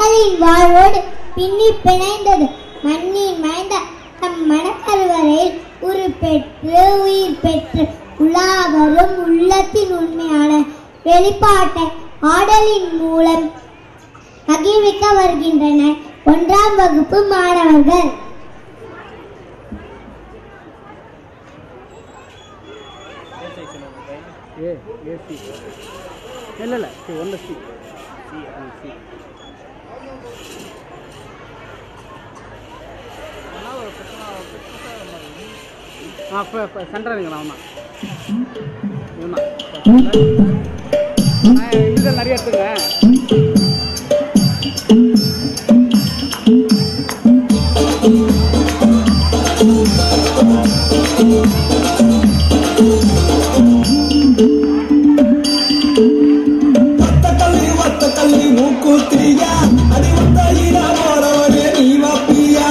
மக்களின் வாழ்வோடு பின்னி பிணைந்தது மண்ணின் மைந்த தம் மனக்கருவறையில் உரு பெற்று உயிர் பெற்று உலா வரும் உள்ளத்தின் உண்மையான வெளிப்பாட்டை ஆடலின் மூலம் மகிழ்விக்க வருகின்றனர் ஒன்றாம் வகுப்பு மாணவர்கள் ஏ ஏசி இல்லை இல்லை சி ஒன்று சி சி சி ஆ இப்போ இப்போ சென்டருங்களா அவனா இவனா இதில் நிறைய எடுத்துங்க வத்தக்கல்லி வத்தக்கல்லி மூக்குத்திரியா அடி வத்தையில போறவனே நீ வப்பியா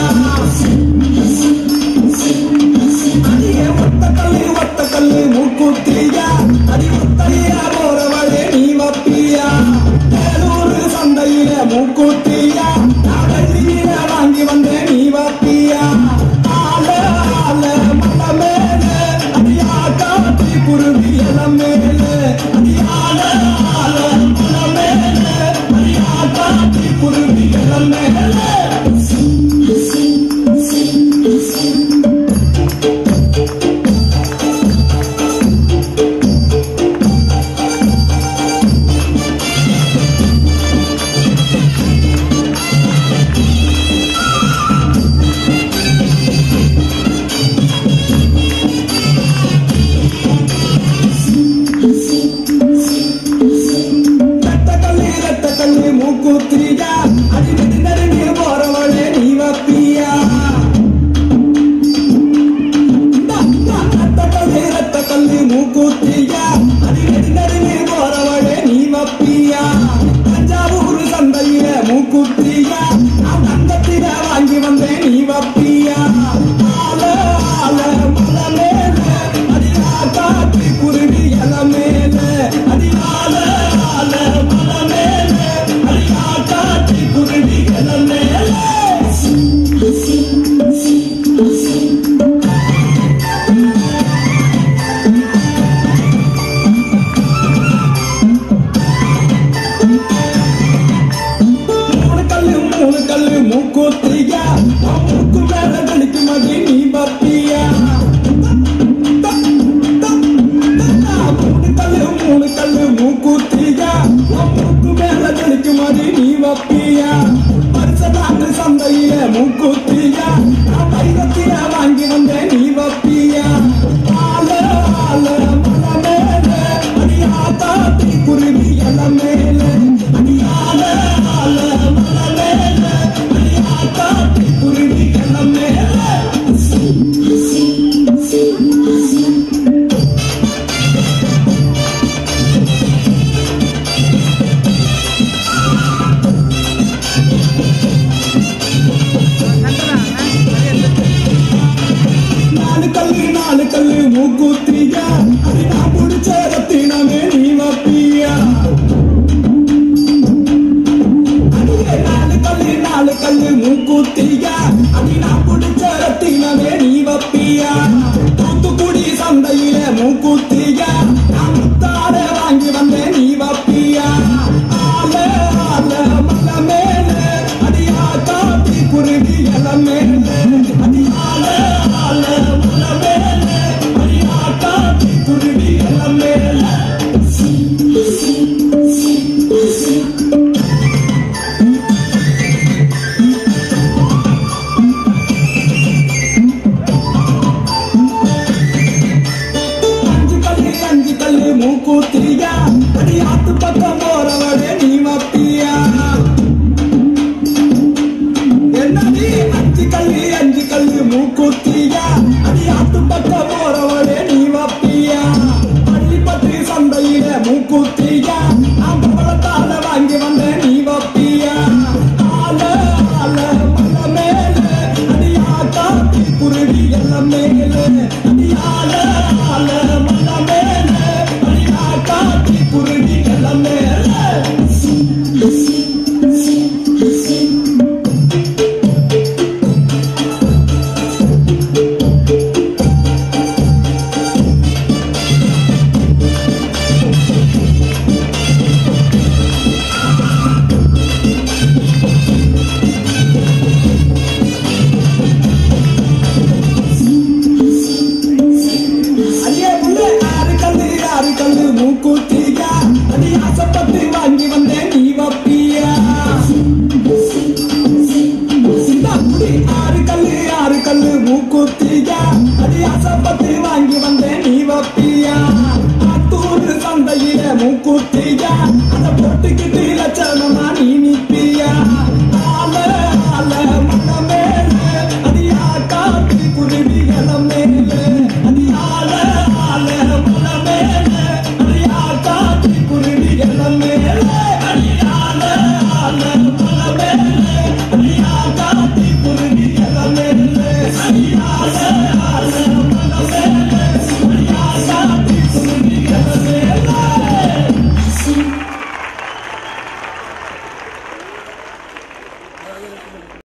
அடியே வத்தக்கல்லி வத்தக்கல்லி மூக்குத்திரியா அடி வத்தையில போறவனே நீ வப்பியா வேலூர் சந்தையில மூக்குத்திரியா நான் வெள்ளியில வாங்கி வந்தேன் நீ வப்பியா ஆல ஆல மலை மேலே அடியா காட்டி குருவி இளம் மேலே அடியால ஆல மலை மேலே அடியா காட்டி குருவி இளம் மேலே ரத்தக்கல்லி ரத்தக்கல்லி மூக்குத்திரியா அடி நெடு நெருங்கி போறவளே நீ வப்பியா ரத்தக்கல்லி ரத்தக்கல்லி மூக்குத்திரியா அடி நெடு நெருங்கி போறவளே நீ வப்பியா தஞ்சாவூர் சந்தையில மூக்குத்திரியா நான் தங்கத்தில வாங்கி வந்தேன் நீ வப்பியா ஆல ஆல மலை மேல அடியா காட்டி குருவி இல மேல அடியால ஆல மலை மேல அடியா காட்டி குருவி இல மேல மூணு கல்லு மூணு கல்லு மூக்குத்திரியா உன் மூக்கு மேல கணிக்கு மகி நீ பப்பியா மூணு கல்லு மூணு கல்லு மூக்குத்திரியா உன் மூக்கு மேல கணிக்கு மகி நீ பப்பியா வருஷ நாட்டு சந்தையில மூக்குத்திரியா நான் வைரத்தில வாங்கி